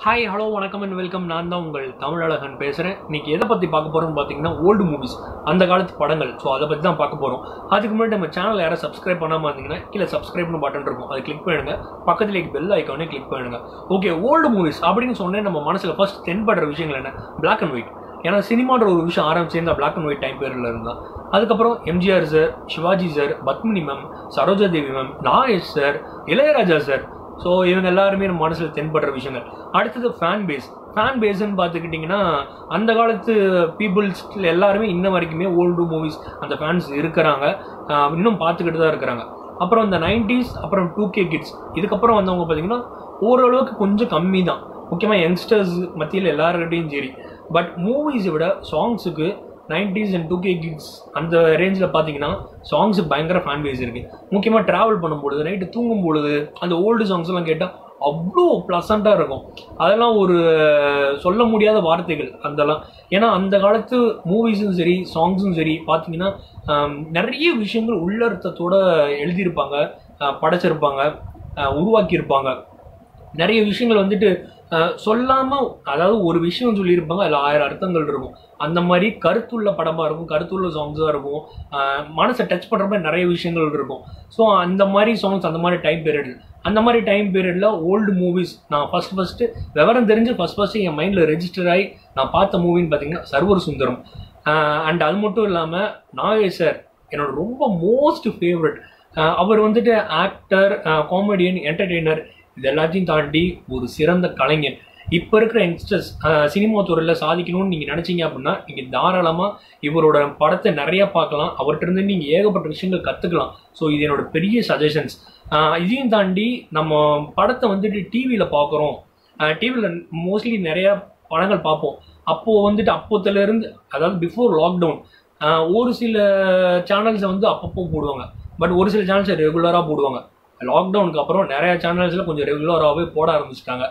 hi hello வணக்கம் and welcome நான் தான் உங்கள் தமிழழகன் பேசுகிறேன் இன்னைக்கு எதை பற்றி பார்க்க போகிறோம்னு பார்த்தீங்கன்னா ஓல்டு மூவிஸ் அந்த காலத்து படங்கள் ஸோ அதை பற்றி தான் பார்க்க போகிறோம் அதுக்கு முன்னாடி நம்ம சேனல் யாரும் சப்ஸ்கிரைப் பண்ணாமல் இருந்தீங்கன்னா கீழே சப்ஸ்கிரைப்னு பட்டன் இருக்கும் அதை கிளிக் பண்ணுங்க பக்கத்தில் பெல் ஐக்கானே கிளிக் பண்ணுங்க ஓகே ஓல்டு மூவிஸ் அப்படின்னு சொன்னே நம்ம மனசில் ஃபர்ஸ்ட் தென்படுற விஷயங்கள் என்ன பிளாக் அண்ட் ஒயிட் ஏன்னா சினிமான்ற ஒரு விஷயம் ஆரம்பிச்சு இந்த பிளாக் அண்ட் ஒயிட் டைம் பீரியட்ல இருந்தா அதுக்கப்புறம் MGR sir Sivaji sir Padmini ma'am Saroja Devi ma'am Nagesh sir Ilaiyaraaja sir so இவங்க எல்லாருமே நம்ம மனசில் தென்படுற விஷயங்கள் அடுத்தது ஃபேன் பேஸ் ஃபேன் பேஸ்ன்னு பார்த்துக்கிட்டிங்கன்னா அந்த காலத்து பீப்புள்ஸ் எல்லாருமே இன்ன வரைக்குமே ஓல்டு மூவிஸ் அந்த ஃபேன்ஸ் இருக்கிறாங்க ஆஹ் இன்னும் பார்த்துக்கிட்டு தான் இருக்கிறாங்க அப்புறம் இந்த நைன்டிஸ் அப்புறம் டூ கே கிட்ஸ் இதுக்கப்புறம் வந்தவங்க பார்த்தீங்கன்னா ஓரளவுக்கு கொஞ்சம் கம்மி தான் முக்கியமாக யங்ஸ்டர்ஸ் மத்தியில் எல்லாருக்கிட்டையும் சரி பட் மூவிஸை விட சாங்ஸுக்கு nineties and two K kids அந்த ரேஞ்சில் பார்த்தீங்கன்னா சாங்ஸுக்கு பயங்கர ஃபேன் பேஸ் இருக்குது முக்கியமாக ட்ராவல் பண்ணும்பொழுது நைட்டு தூங்கும் பொழுது அந்த ஓல்டு சாங்ஸ் எல்லாம் கேட்டால் அவ்வளோ ப்ளசண்ட்டாக இருக்கும் அதெல்லாம் ஒரு சொல்ல முடியாத வார்த்தைகள் அதெல்லாம் ஏன்னா அந்த காலத்து மூவிஸும் சரி சாங்ஸும் சரி பார்த்தீங்கன்னா ஆம், நிறைய விஷயங்கள் உள்ளர்த்தத்தோட எழுதியிருப்பாங்க ஆஹ் படைச்சிருப்பாங்க ஆஹ் உருவாக்கியிருப்பாங்க நிறைய விஷயங்கள் வந்துட்டு அஹ், சொல்லாம அதாவது ஒரு விஷயம் சொல்லியிருப்பாங்க அதில் ஆயிரம் அர்த்தங்கள் இருக்கும் அந்த மாதிரி கருத்துள்ள படமா இருக்கும் கருத்துள்ள சாங்ஸாக இருக்கும் அஹ், மனசை டச் பண்ற மாதிரி நிறைய விஷயங்கள் இருக்கும் ஸோ அந்த மாதிரி சாங்ஸ் அந்த மாதிரி டைம் பீரியட் அந்த மாதிரி டைம் பீரியட்ல ஓல்டு மூவிஸ் நான் ஃபர்ஸ்ட் ஃபர்ஸ்ட் விவரம் தெரிஞ்சு ஃபர்ஸ்ட் ஃபர்ஸ்ட் என் மைண்ட்ல ரெஜிஸ்டர் ஆகி நான் பார்த்த மூவின்னு பார்த்தீங்கன்னா சர்வர் சுந்தரம் அண்ட் அது மட்டும் இல்லாமல் நாகேஷ் சார் என்னோட ரொம்ப மோஸ்ட் ஃபேவரட் அவர் வந்துட்டு ஆக்டர் காமெடியன் என்டர்டெய்னர் இது எல்லாத்தையும் தாண்டி ஒரு சிறந்த கலைஞர் இப்போ இருக்கிற யங்ஸ்டர்ஸ் சினிமா துறையில் சாதிக்கணும்னு நீங்கள் நினச்சிங்க அப்படின்னா நீங்கள் தாராளமாக இவரோட படத்தை நிறைய பார்க்கலாம் அவர்கிட்ட இருந்து நீங்கள் ஏகப்பட்ட விஷயங்கள் கற்றுக்கலாம் ஸோ இது என்னோட பெரிய சஜஷன்ஸ் இதையும் தாண்டி நம்ம படத்தை வந்துட்டு டிவியில் பார்க்குறோம் டிவியில் மோஸ்ட்லி நிறைய படங்கள் பார்ப்போம் அப்போது வந்துட்டு அப்போத்துல இருந்து அதாவது பிஃபோர் லாக்டவுன் ஒரு சில சேனல்ஸை வந்து அப்பப்போ போடுவாங்க பட் ஒரு சில சேனல்ஸை ரெகுலராக போடுவாங்க லாக்டவுனுக்கு அப்புறம் நிறைய சேனல்ஸில் கொஞ்சம் ரெகுலராகவே போட ஆரம்பிச்சிட்டாங்க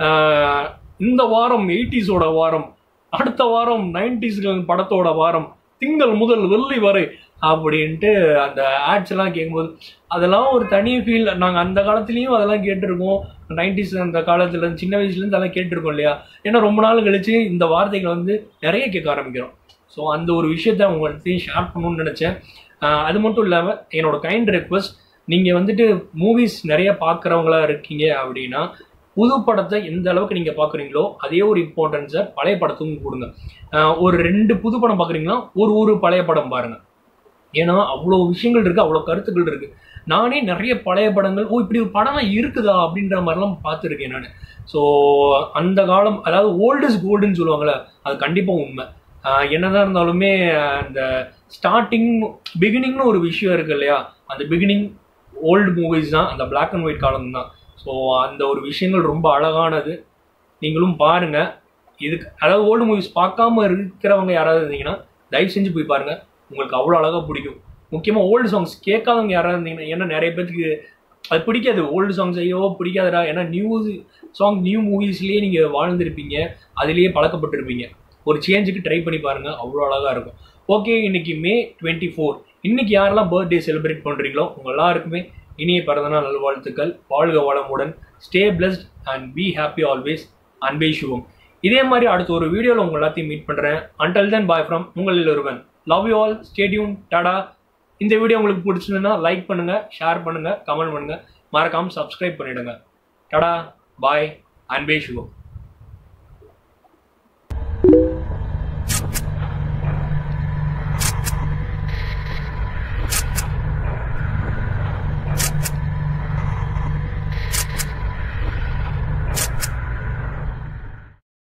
ஆஹ் இந்த வாரம் எயிட்டிஸோட வாரம் அடுத்த வாரம் நைன்டிஸ்கள் படத்தோட வாரம் திங்கள் முதல் வெள்ளி வரை அப்படின்ட்டு அந்த ஆட்ஸ் எல்லாம் கேட்கும்போது அதெல்லாம் ஒரு தனி ஃபீல் நாங்கள் அந்த காலத்துலேயும் அதெல்லாம் கேட்டிருக்கோம் நைன்டிஸ் அந்த காலத்துல சின்ன வயசுலேருந்து அதெல்லாம் கேட்டிருக்கோம் இல்லையா ஏன்னா ரொம்ப நாள் கழிச்சு இந்த வார்த்தைகள் வந்து நிறைய கேட்க ஆரம்பிக்கிறோம் ஸோ அந்த ஒரு விஷயத்த உங்கள்கிட்டையும் ஷேர் பண்ணணும்னு நினச்சேன் ஆஹ் அது மட்டும் இல்லாமல் என்னோட கைண்ட் ரெக்வஸ்ட் நீங்கள் வந்துட்டு மூவிஸ் நிறைய பார்க்குறவங்களா இருக்கீங்க அப்படின்னா புது படத்தை எந்த அளவுக்கு நீங்கள் பார்க்குறீங்களோ அதே ஒரு இம்பார்ட்டன்ஸை பழைய படத்துக்கும் கொடுங்க ஆஹ் ஒரு ரெண்டு புது படம் பார்க்குறீங்கன்னா ஒரு ஒரு பழைய படம் பாருங்க ஏன்னா அவ்வளோ விஷயங்கள் இருக்குது அவ்வளோ கருத்துக்கள் இருக்குது நானே நிறைய பழைய படங்கள் ஓ இப்படி ஒரு படம்லாம் இருக்குதா அப்படின்ற மாதிரிலாம் பார்த்துருக்கேன் நான் ஸோ அந்த காலம் அதாவது ஓல்டு இஸ் கோல்டுன்னு சொல்லுவாங்கள்ல அது கண்டிப்பாக உண்மை ஆஹ் என்னதான் இருந்தாலுமே அந்த ஸ்டார்டிங் பிகினிங்னு ஒரு விஷயம் இருக்கு இல்லையா அந்த பிகினிங் ஓல்டு மூவிஸ் தான் அந்த Black அண்ட் ஒயிட் காலம் தான் ஸோ அந்த ஒரு விஷயங்கள் ரொம்ப அழகானது நீங்களும் பாருங்க இதுக்கு அதாவது ஓல்டு மூவிஸ் பார்க்காம இருக்கிறவங்க யாராவது இருந்தீங்கன்னா தயவு செஞ்சு போய் பாருங்க உங்களுக்கு அவ்வளோ அழகாக பிடிக்கும் முக்கியமாக ஓல்டு சாங்ஸ் கேட்காதவங்க யாராவது இருந்தீங்கன்னா ஏன்னா நிறைய பேத்துக்கு அது பிடிக்காது ஓல்டு சாங்ஸ் ஐயோ பிடிக்காதுடா ஏன்னா நியூ சாங் நியூ மூவிஸ்லேயே நீங்கள் வாழ்ந்திருப்பீங்க அதுலேயே பழக்கப்பட்டிருப்பீங்க ஒரு சேஞ்சுக்கு ட்ரை பண்ணி பாருங்க அவ்வளோ அழகாக இருக்கும் ஓகே இன்னைக்கு மே டுவெண்ட்டி ஃபோர் இன்னைக்கு யாரெல்லாம் பர்த்டே செலிப்ரேட் பண்ணுறீங்களோ உங்க எல்லாருக்குமே இனிய பிறந்தநாள் நல்வாழ்த்துக்கள் வாழ்க வளமுடன் stay blessed and be happy always அன்பே சுகம் இதே மாதிரி அடுத்த ஒரு வீடியோவில் உங்க எல்லாத்தையும் மீட் பண்ணுறேன் அன்டல் தென் பாய் ஃப்ரம் உங்களில் ஒருவன் love you all stay tuned tata இந்த வீடியோ உங்களுக்கு பிடிச்சிருந்ததுன்னா லைக் பண்ணுங்க ஷேர் பண்ணுங்க கமெண்ட் பண்ணுங்க மறக்காம சப்ஸ்கிரைப் பண்ணிடுங்க டாடா பாய் அன்பே சுகம்